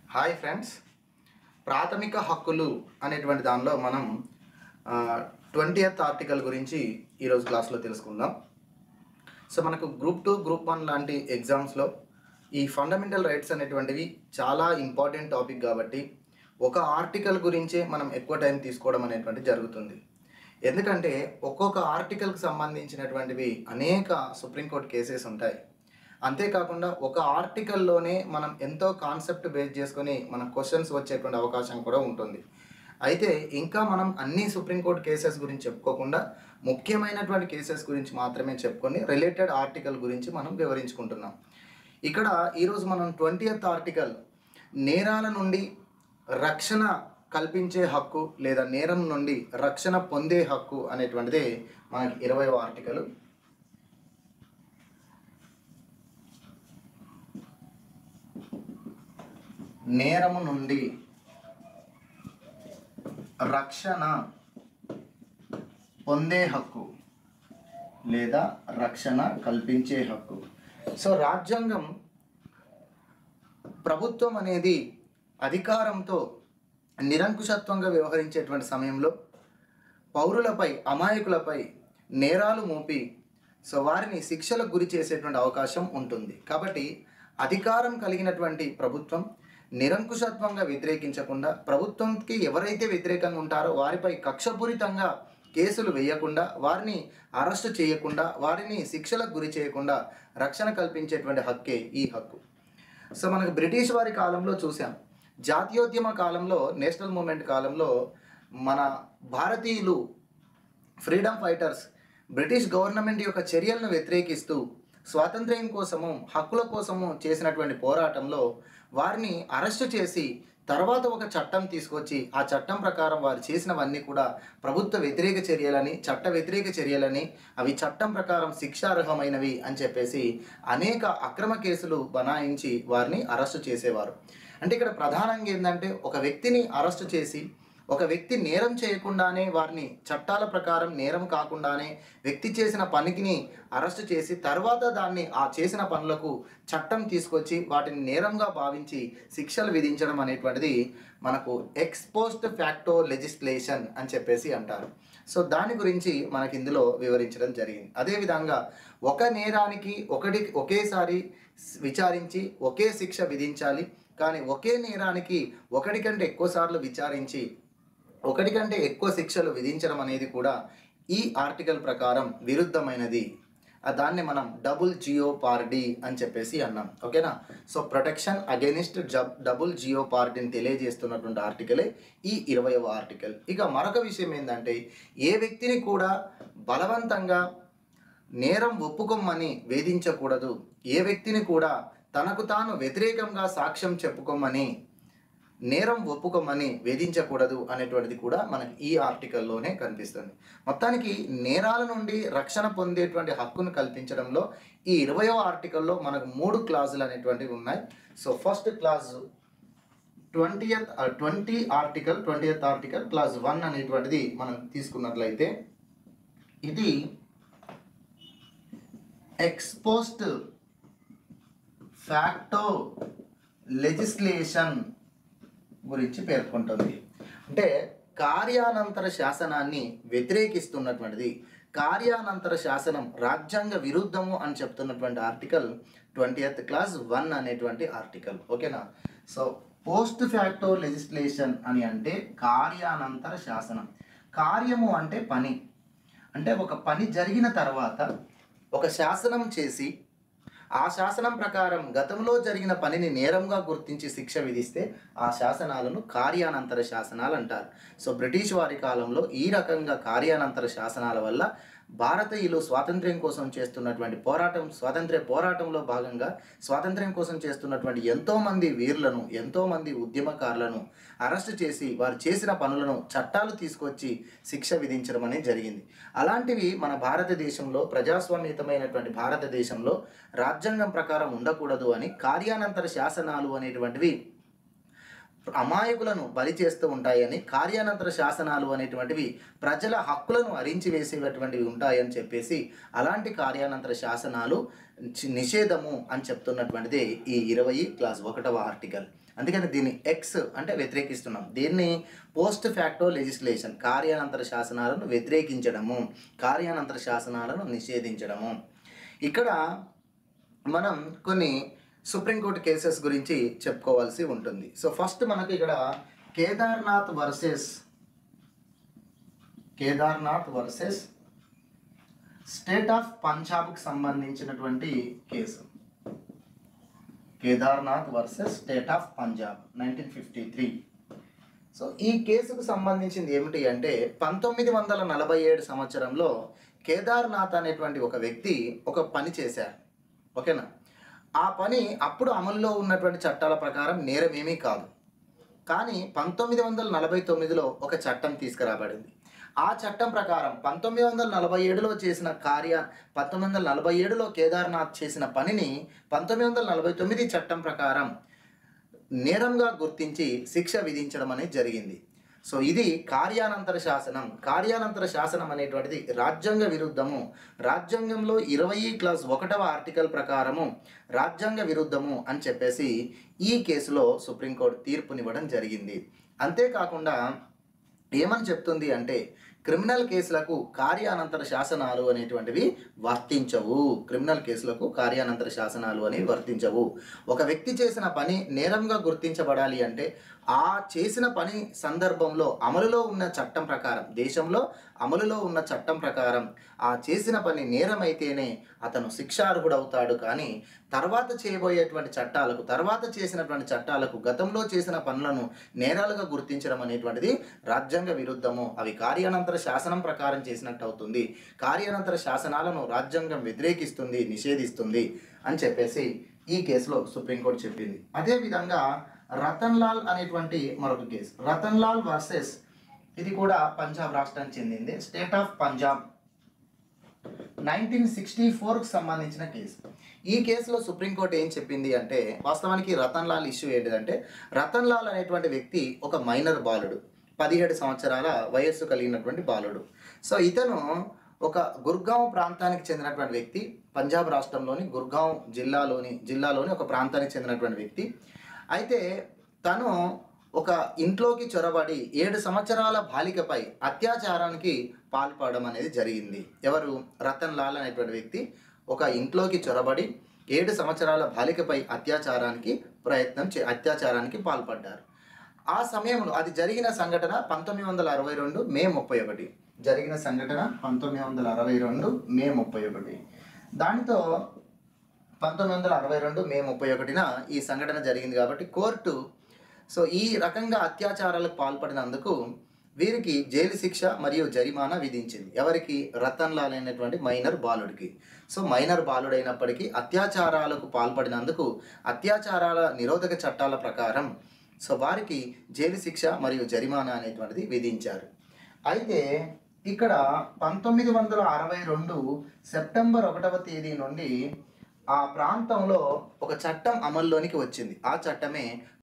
hi friends ప్రాథమిక హక్కులు అనేటువంటి దానిలో మనం ట్వంటీయత్ ఆర్టికల్ గురించి ఈరోజు క్లాస్లో తెలుసుకుందాం సో మనకు గ్రూప్ టూ గ్రూప్ వన్ లాంటి ఎగ్జామ్స్లో ఈ ఫండమెంటల్ రైట్స్ అనేటువంటివి చాలా ఇంపార్టెంట్ టాపిక్ కాబట్టి ఒక ఆర్టికల్ గురించే మనం ఎక్కువ టైం తీసుకోవడం అనేటువంటి జరుగుతుంది ఎందుకంటే ఒక్కొక్క ఆర్టికల్కి సంబంధించినటువంటివి అనేక సుప్రీంకోర్టు కేసెస్ ఉంటాయి అంతేకాకుండా ఒక ఆర్టికల్లోనే మనం ఎంతో కాన్సెప్ట్ బేస్ చేసుకొని మన క్వశ్చన్స్ వచ్చేటువంటి అవకాశం కూడా ఉంటుంది అయితే ఇంకా మనం అన్ని సుప్రీంకోర్టు కేసెస్ గురించి చెప్పుకోకుండా ముఖ్యమైనటువంటి కేసెస్ గురించి మాత్రమే చెప్పుకొని రిలేటెడ్ ఆర్టికల్ గురించి మనం వివరించుకుంటున్నాం ఇక్కడ ఈరోజు మనం ట్వంటీయత్ ఆర్టికల్ నేరాల నుండి రక్షణ కల్పించే హక్కు లేదా నేరం నుండి రక్షణ పొందే హక్కు అనేటువంటిదే మనకి ఇరవై ఆర్టికల్ నేరము నుండి రక్షణ పొందే హక్కు లేదా రక్షణ కల్పించే హక్కు సో రాజ్యాంగం ప్రభుత్వం అనేది అధికారంతో నిరంకుశత్వంగా వ్యవహరించేటువంటి సమయంలో పౌరులపై అమాయకులపై నేరాలు మోపి సో వారిని శిక్షలకు గురి చేసేటువంటి అవకాశం ఉంటుంది కాబట్టి అధికారం కలిగినటువంటి ప్రభుత్వం నిరంకుశత్వంగా వ్యతిరేకించకుండా ప్రభుత్వంకి ఎవరైతే వ్యతిరేకంగా ఉంటారో వారిపై కక్షపూరితంగా కేసులు వేయకుండా వారిని అరెస్టు చేయకుండా వారిని శిక్షలకు గురి చేయకుండా రక్షణ కల్పించేటువంటి హక్కే ఈ హక్కు సో మనకు బ్రిటిష్ వారి కాలంలో చూసాం జాతీయోద్యమ కాలంలో నేషనల్ మూమెంట్ కాలంలో మన భారతీయులు ఫ్రీడమ్ ఫైటర్స్ బ్రిటిష్ గవర్నమెంట్ యొక్క చర్యలను వ్యతిరేకిస్తూ స్వాతంత్ర్యం కోసము హక్కుల కోసము చేసినటువంటి పోరాటంలో వారిని అరెస్టు చేసి తర్వాత ఒక చట్టం తీసుకొచ్చి ఆ చట్టం ప్రకారం వారు చేసినవన్నీ కూడా ప్రభుత్వ వ్యతిరేక చర్యలని చట్ట వ్యతిరేక చర్యలని అవి చట్టం ప్రకారం శిక్షార్హమైనవి అని చెప్పేసి అనేక అక్రమ కేసులు బనాయించి వారిని అరెస్టు చేసేవారు అంటే ఇక్కడ ప్రధానంగా ఏంటంటే ఒక వ్యక్తిని అరెస్టు చేసి ఒక వ్యక్తి నేరం చేయకుండానే వారిని చట్టాల ప్రకారం నేరం కాకుండానే వ్యక్తి చేసిన పనికిని అరెస్టు చేసి తర్వాత దాన్ని ఆ చేసిన పనులకు చట్టం తీసుకొచ్చి వాటిని నేరంగా భావించి శిక్షలు విధించడం అనేటువంటిది మనకు ఎక్స్పోస్ట్ ఫ్యాక్టో లెజిస్లేషన్ అని చెప్పేసి అంటారు సో దాని గురించి మనకి ఇందులో వివరించడం జరిగింది అదేవిధంగా ఒక నేరానికి ఒకటి ఒకేసారి విచారించి ఒకే శిక్ష విధించాలి కానీ ఒకే నేరానికి ఒకటి కంటే ఎక్కువ సార్లు విచారించి ఒకటి కంటే ఎక్కువ శిక్షలు విధించడం అనేది కూడా ఈ ఆర్టికల్ ప్రకారం విరుద్ధమైనది ఆ దాన్ని మనం డబుల్ జియో పార్టీ అని చెప్పేసి అన్నాం ఓకేనా సో ప్రొటెక్షన్ అగెనిస్ట్ జబ్ డబుల్ జియో పార్టీని తెలియజేస్తున్నటువంటి ఆర్టికలే ఈ ఇరవయవ ఆర్టికల్ ఇక మరొక విషయం ఏంటంటే ఏ వ్యక్తిని కూడా బలవంతంగా నేరం ఒప్పుకోమని వేధించకూడదు ఏ వ్యక్తిని కూడా తనకు తాను వ్యతిరేకంగా సాక్ష్యం చెప్పుకోమని నేరం ఒప్పుకోమని వేధించకూడదు అనేటువంటిది కూడా మనకి ఈ ఆర్టికల్లోనే కనిపిస్తుంది మొత్తానికి నేరాల నుండి రక్షణ పొందేటువంటి హక్కును కల్పించడంలో ఈ ఇరవయో ఆర్టికల్లో మనకు మూడు క్లాజులు అనేటువంటివి ఉన్నాయి so first clause twenty twenty article twenty article clause one అనేటువంటిది మనం తీసుకున్నట్లయితే ఇది ఎక్స్పోస్ట్ ఫ్యాక్టో లెజిస్లేషన్ గురించి పేర్కొంటుంది అంటే కార్యానంతర శాసనాన్ని వ్యతిరేకిస్తున్నటువంటిది కార్యానంతర శాసనం రాజ్యాంగ విరుద్ధము అని చెప్తున్నటువంటి article twenty eight clause one అనేటువంటి ఆర్టికల్ ఓకేనా సో పోస్ట్ ఫ్యాక్టో లెజిస్లేషన్ అని అంటే కార్యానంతర శాసనం కార్యము అంటే పని అంటే ఒక పని జరిగిన తర్వాత ఒక శాసనం చేసి ఆ శాసనం ప్రకారం గతంలో జరిగిన పనిని నేరంగా గుర్తించి శిక్ష విధిస్తే ఆ శాసనాలను కార్యానంతర శాసనాలు అంటారు సో బ్రిటిష్ వారి కాలంలో ఈ రకంగా కార్యానంతర శాసనాల వల్ల భారతీయులు స్వాతంత్ర్యం కోసం చేస్తున్నటువంటి పోరాటం స్వాతంత్ర్య పోరాటంలో భాగంగా స్వాతంత్ర్యం కోసం చేస్తున్నటువంటి ఎంతోమంది వీరులను ఎంతోమంది ఉద్యమకారులను అరెస్ట్ చేసి వారు చేసిన పనులను చట్టాలు తీసుకొచ్చి శిక్ష విధించడం అనేది జరిగింది అలాంటివి మన భారతదేశంలో ప్రజాస్వామ్యతమైనటువంటి భారతదేశంలో రాజ్యాంగం ప్రకారం ఉండకూడదు అని కార్యానంతర శాసనాలు అనేటువంటివి అమాయకులను బలి చేస్తూ ఉంటాయని కార్యానంతర శాసనాలు అనేటువంటివి ప్రజల హక్కులను అరించి వేసేటటువంటివి ఉంటాయని చెప్పేసి అలాంటి కార్యానంతర శాసనాలు చి- నిషేధము అని చెప్తున్నటువంటిదే ఈ ఇరవై క్లాస్ ఒకటవ ఆర్టికల్ అందుకని దీన్ని ఎక్స్ అంటే వ్యతిరేకిస్తున్నాం దీన్ని పోస్ట్ ఫ్యాక్టో లెజిస్లేషన్ కార్యానంతర శాసనాలను వ్యతిరేకించడము కార్యానంతర శాసనాలను నిషేధించడము ఇక్కడ మనం కొన్ని సుప్రీంకోర్టు కేసెస్ గురించి చెప్పుకోవాల్సి ఉంటుంది సో ఫస్ట్ మనకు ఇక్కడ Kedarnath versus Kedarnath versus state of పంజాబ్కి సంబంధించినటువంటి case Kedarnath versus state of Punjab nineteen fifty three so ఈ కేసుకు సంబంధించింది ఏమిటి అంటే పంతొమ్మిది వందల నలభై ఏడు సంవత్సరంలో కేదార్నాథ్ అనేటువంటి ఒక వ్యక్తి ఒక పని చేశారు ఓకేనా ఆ పని అప్పుడు అమల్లో ఉన్నటువంటి చట్టాల ప్రకారం నేరమేమీ కాదు కానీ పంతొమ్మిది వందల నలభై తొమ్మిదిలో ఒక చట్టం తీసుకురాబడింది ఆ చట్టం ప్రకారం పంతొమ్మిది వందల నలభై ఏడులో చేసిన కార్య పంతొమ్మిది వందల నలభై ఏడులో కేదార్నాథ్ చేసిన పనిని పంతొమ్మిది వందల నలభై తొమ్మిది చట్టం ప్రకారం నేరంగా గుర్తించి శిక్ష విధించడం అనేది జరిగింది సో ఇది కార్యానంతర శాసనం కార్యానంతర శాసనం అనేటువంటిది రాజ్యాంగ విరుద్ధము రాజ్యాంగంలో ఇరవై క్లాస్ ఒకటవ ఆర్టికల్ ప్రకారము రాజ్యాంగ విరుద్ధము అని చెప్పేసి ఈ కేసులో సుప్రీంకోర్టు తీర్పునివ్వడం జరిగింది అంతేకాకుండా ఏమని చెప్తుంది అంటే క్రిమినల్ కేసులకు కార్యానంతర శాసనాలు అనేటువంటివి వర్తించవు క్రిమినల్ కేసులకు కార్యానంతర శాసనాలు అనేవి వర్తించవు ఒక వ్యక్తి చేసిన పని నేరంగా గుర్తించబడాలి అంటే ఆ చేసిన పని సందర్భంలో అమలులో ఉన్న చట్టం ప్రకారం దేశంలో అమలులో ఉన్న చట్టం ప్రకారం ఆ చేసిన పని నేరమైతేనే అతను శిక్షార్హుడవుతాడు కానీ తర్వాత చేయబోయేటువంటి చట్టాలకు తర్వాత చేసినటువంటి చట్టాలకు గతంలో చేసిన పనులను నేరాలుగా గుర్తించడం అనేటువంటిది రాజ్యాంగ విరుద్ధము అవి కార్యానంతర శాసనం ప్రకారం చేసినట్టు అవుతుంది కార్యానంతర శాసనాలను రాజ్యాంగం వ్యతిరేకిస్తుంది నిషేధిస్తుంది అని చెప్పేసి ఈ కేసులో సుప్రీంకోర్టు చెప్పింది అదేవిధంగా రతన్ లాల్ అనేటువంటి మరొక కేసు రతన్ లాల్ వర్సెస్ ఇది కూడా పంజాబ్ రాష్ట్రానికి చెందింది state of Punjab nineteen sixty ఫోర్కి సంబంధించిన కేసు ఈ కేసులో సుప్రీంకోర్టు ఏం చెప్పింది అంటే వాస్తవానికి రతన్ లాల్ ఇష్యూ ఏంటిదంటే రతన్ లాల్ అనేటువంటి వ్యక్తి ఒక మైనర్ బాలుడు పదిహేడు సంవత్సరాల వయస్సు కలిగినటువంటి బాలుడు సో ఇతను ఒక గుర్గావ్ ప్రాంతానికి చెందినటువంటి వ్యక్తి పంజాబ్ రాష్ట్రంలోని గుర్గావ్ జిల్లాలోని జిల్లాలోని ఒక ప్రాంతానికి చెందినటువంటి వ్యక్తి అయితే తను ఒక ఇంట్లోకి చొరబడి ఏడు సంవత్సరాల బాలికపై అత్యాచారానికి పాల్పడడం అనేది జరిగింది ఎవరు రతన్ లాల్ అనేటువంటి వ్యక్తి ఒక ఇంట్లోకి చొరబడి ఏడు సంవత్సరాల బాలికపై అత్యాచారానికి ప్రయత్నం చే అత్యాచారానికి పాల్పడ్డారు ఆ సమయంలో అది జరిగిన సంఘటన పంతొమ్మిది వందల అరవై రెండు మే ముప్పై ఒకటి జరిగిన సంఘటన పంతొమ్మిది వందల అరవై రెండు మే ముప్పై ఒకటి దానితో పంతొమ్మిది వందల అరవై రెండు మే ముప్పై ఒకటిన ఈ సంఘటన జరిగింది కాబట్టి కోర్టు సో ఈ రకంగా అత్యాచారాలకు పాల్పడినందుకు వీరికి జైలు శిక్ష మరియు జరిమానా విధించింది ఎవరికి రతన్ లాల్ అయినటువంటి మైనర్ బాలుడికి సో మైనర్ బాలుడైనప్పటికీ అత్యాచారాలకు పాల్పడినందుకు అత్యాచారాల నిరోధక చట్టాల ప్రకారం సో వారికి జైలు శిక్ష మరియు జరిమానా అనేటువంటిది విధించారు అయితే ఇక్కడ పంతొమ్మిది వందల అరవై రెండు సెప్టెంబర్ ఒకటవ తేదీ నుండి ఆ ప్రాంతంలో ఒక చట్టం అమల్లోనికి వచ్చింది ఆ చట్టమే